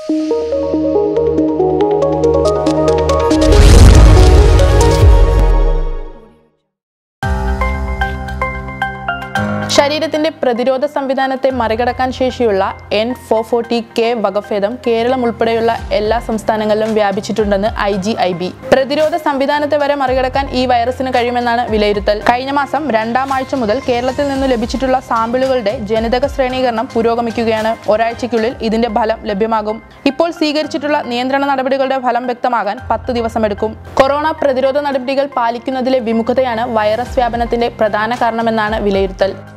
ശരീരത്തിന്റെ പ്രതിരോധ സംവിധാനത്തെ മറികടക്കാൻ ശേഷിയുള്ള എൻ ഫോർ ഫോർട്ടി കെ വകഭേദം കേരളം ഉൾപ്പെടെയുള്ള എല്ലാ സംസ്ഥാനങ്ങളിലും വ്യാപിച്ചിട്ടുണ്ടെന്ന് ഐ ജി ഐ ബി പ്രതിരോധ സംവിധാനത്തെ വരെ മറികടക്കാൻ ഈ വൈറസിന് കഴിയുമെന്നാണ് വിലയിരുത്തൽ കഴിഞ്ഞ മാസം രണ്ടാം ആഴ്ച മുതൽ കേരളത്തിൽ നിന്ന് ലഭിച്ചിട്ടുള്ള സാമ്പിളുകളുടെ ജനിതക ശ്രേണീകരണം പുരോഗമിക്കുകയാണ് ഒരാഴ്ചയ്ക്കുള്ളിൽ ഇതിന്റെ ഫലം ലഭ്യമാകും ഇപ്പോൾ സ്വീകരിച്ചിട്ടുള്ള നിയന്ത്രണ നടപടികളുടെ ഫലം വ്യക്തമാകാൻ പത്ത് ദിവസമെടുക്കും കൊറോണ പ്രതിരോധ നടപടികൾ പാലിക്കുന്നതിലെ വിമുഖതയാണ് വൈറസ് വ്യാപനത്തിന്റെ പ്രധാന കാരണമെന്നാണ് വിലയിരുത്തൽ